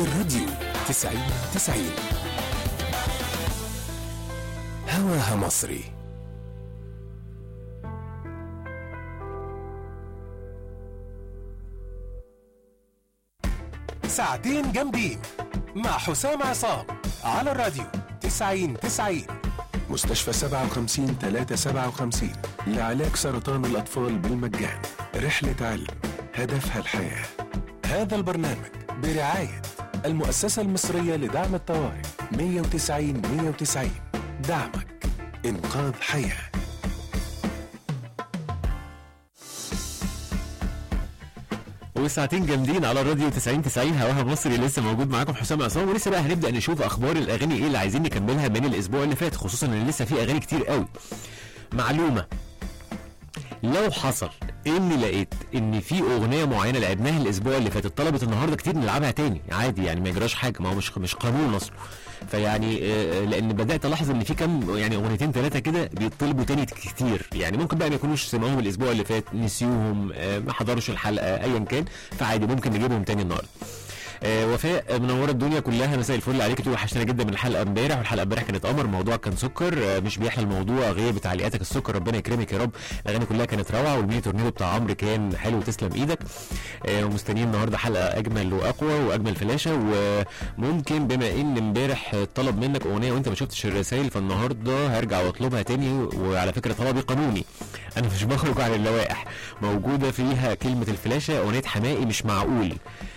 الراديو تسعين تسعين هواها مصري ساعتين جامدين مع حسام عصام على الراديو تسعين تسعين مستشفى سبعة وخمسين تلاتة سبعة وخمسين لعلاج سرطان الأطفال بالمجان رحلة علم هدفها الحياة هذا البرنامج برعاية المؤسسة المصرية لدعم الطوارئ 190 190 دعمك إنقاذ حياه وساعتين جامدين على الراديو 90 90 هواها مصري لسه موجود معاكم حسام عصام ولسه بقى هنبدا نشوف اخبار الاغاني ايه اللي عايزين نكملها من الاسبوع اللي فات خصوصا ان لسه في اغاني كتير قوي معلومه لو حصل اني لقيت ان في اغنيه معينه لعبناها الاسبوع اللي فات طلبت النهارده كتير نلعبها تاني عادي يعني ما يجراش حاجه ما هو مش مش قانون اصلا فيعني آه، لان بدات الاحظ ان في كام يعني اغنيتين ثلاثه كده بيطلبوا تاني كتير يعني ممكن بقى ما يكونوش سمعوهم الاسبوع اللي فات نسيوهم آه، ما حضروش الحلقه ايا كان فعادي ممكن نجيبهم تاني النهارده آه وفاء منوره الدنيا كلها مساء الفل عليك تقول وحشتنا جدا من الحلقه امبارح والحلقه امبارح كانت قمر الموضوع كان سكر آه مش بيحلى الموضوع غير بتعليقاتك السكر ربنا يكرمك يا رب الاغاني كلها كانت روعه والميني تورنيدو بتاع عمرو كان حلو تسلم ايدك آه ومستنيين النهارده حلقه اجمل واقوى واجمل فلاشه وممكن بما ان امبارح طلب منك اغنيه وانت ما شفتش الرسائل فالنهارده هرجع واطلبها تاني وعلى فكره طلبي قانوني انا مش بخرج عن اللوائح موجوده فيها كلمه الفلاشه اغنيه حمائي مش معقول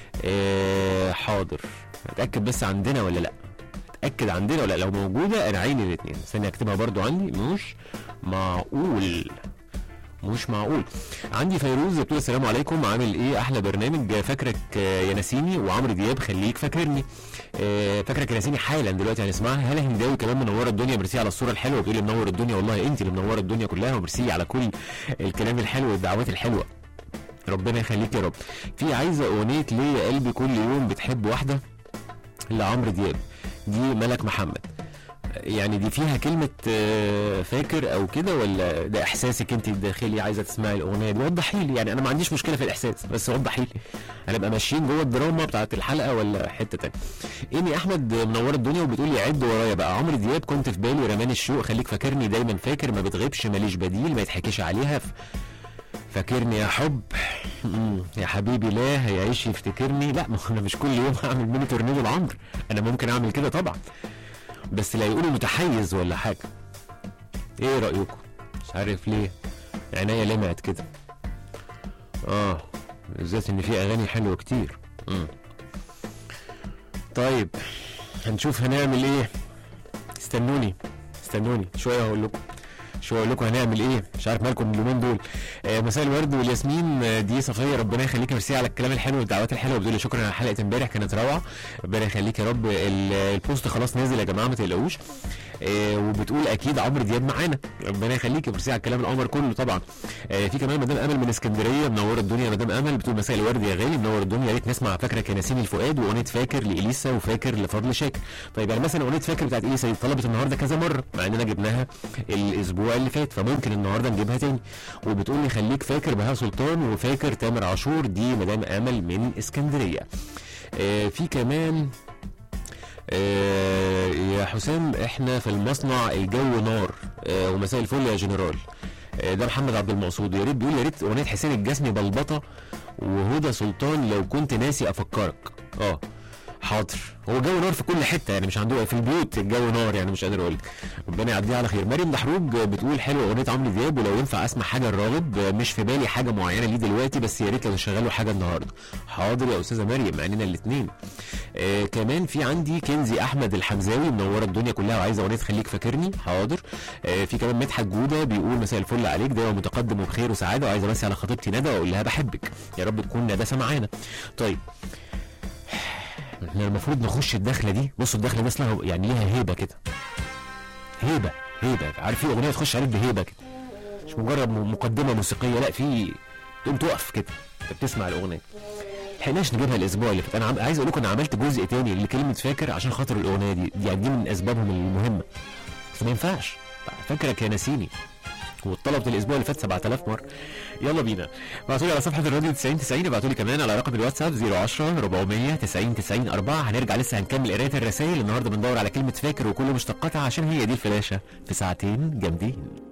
آه حاضر اتاكد بس عندنا ولا لا اتاكد عندنا ولا لو موجوده انا عيني الاثنين استني اكتبها برضو عندي مش معقول مش معقول عندي فيروز بتقول السلام عليكم عامل ايه احلى برنامج فاكرك آه، يا نسيني وعمرو دياب خليك فاكرني آه، فاكرك يا نسيني حالا دلوقتي هنسمعها هلا هنداوي كمان منوره الدنيا ميرسي على الصوره الحلوه بتقولي منور الدنيا والله انت اللي منوره الدنيا كلها وميرسي على كل الكلام الحلو والدعوات الحلوه ربنا يخليك يا رب في عايزه اغنيه ليه يا قلبي كل يوم بتحب واحده لعمرو دياب دي ملك محمد يعني دي فيها كلمة آه، فاكر أو كده ولا ده إحساسك أنت الداخلي عايزة تسمعي الأغنية دي وضحي لي يعني أنا ما عنديش مشكلة في الإحساس بس وضحي لي هنبقى ماشيين جوه الدراما بتاعت الحلقة ولا حتة تانية إيمي أحمد منورة الدنيا وبتقول لي عد ورايا بقى عمرو دياب كنت في بالي رماني الشوق خليك فاكرني دايما فاكر ما بتغيبش ماليش بديل ما يتحكيش عليها ف... فاكرني يا حب مم، يا حبيبي لا هيعيش يفتكرني لا ما هو انا مش كل يوم هعمل ميني تورنيدو لعمرو انا ممكن اعمل كده طبعا بس لا يقولوا متحيز ولا حاجه ايه رايكم مش عارف ليه عينيا لمعت كده اه بالذات ان في اغاني حلوه كتير مم. طيب هنشوف هنعمل ايه استنوني استنوني شويه هقول لكم شو اقول لكم هنعمل ايه مش عارف مالكم اليومين دول آه مساء الورد والياسمين آه، دي صفيه ربنا يخليك ميرسي على الكلام الحلو والدعوات الحلوه بتقول لي شكرا على حلقه امبارح كانت روعه ربنا يخليك يا رب ال- البوست خلاص نازل يا جماعه ما تقلقوش آه وبتقول اكيد عمرو دياب معانا ربنا يخليك ميرسي على الكلام القمر كله طبعا آه في كمان مدام امل من اسكندريه منوره الدنيا مدام امل بتقول مساء الورد يا غالي منور الدنيا يا ريت نسمع فاكرك يا نسيم الفؤاد واغنيه فاكر لاليسا وفاكر لفضل شاكر طيب يعني مثلا اغنيه فاكر بتاعت اليسا دي طلبت النهارده كذا مره مع اننا جبناها الاسبوع اللي فات فممكن النهارده نجيبها تاني وبتقول لي خليك فاكر بهاء سلطان وفاكر تامر عاشور دي مدام امل من اسكندريه آه في كمان آه يا حسام احنا في المصنع الجو نار آه ومساء الفل يا جنرال آه ده محمد عبد المقصود يا ريت بيقول يا ريت اغنيه حسين الجسمي بلبطه وهدى سلطان لو كنت ناسي افكرك اه حاضر هو جو نار في كل حته يعني مش عنده في البيوت الجو نار يعني مش قادر اقول لك ربنا يعديها على خير مريم دحروج بتقول حلوه اغنيه عمرو دياب ولو ينفع اسمع حاجه الراغب مش في بالي حاجه معينه ليه دلوقتي بس يا ريت لو تشغلوا حاجه النهارده حاضر يا استاذه مريم معانا الاثنين آه كمان في عندي كنزي احمد الحمزاوي منوره الدنيا كلها وعايزه اغنيه خليك فاكرني حاضر آه في كمان مدحت جوده بيقول مساء الفل عليك ده متقدم وبخير وسعاده وعايزه بس على خطيبتي ندى واقول لها بحبك يا رب تكون ندى سمعانا طيب احنا المفروض نخش الدخله دي بصوا الدخله دي اصلا يعني ليها هيبه كده هيبه هيبه عارف في اغنيه تخش عليك بهيبه كده مش مجرد م- مقدمه موسيقيه لا في تقوم تقف كده انت بتسمع الاغنيه لحقناش نجيبها الاسبوع اللي فات انا عم... عايز اقول لكم انا عملت جزء تاني لكلمه فاكر عشان خاطر الاغنيه دي دي يعني دي من اسبابهم المهمه بس ما ينفعش فاكرك يا نسيني واتطلبت الاسبوع اللي فات 7000 مره يلا بينا ابعتوا لي على صفحه الراديو 90 90 ابعتوا لي كمان على رقم الواتساب 010 400 90 90 4 هنرجع لسه هنكمل قرايه الرسائل النهارده بندور على كلمه فاكر وكل مشتقاتها عشان هي دي الفلاشه في ساعتين جامدين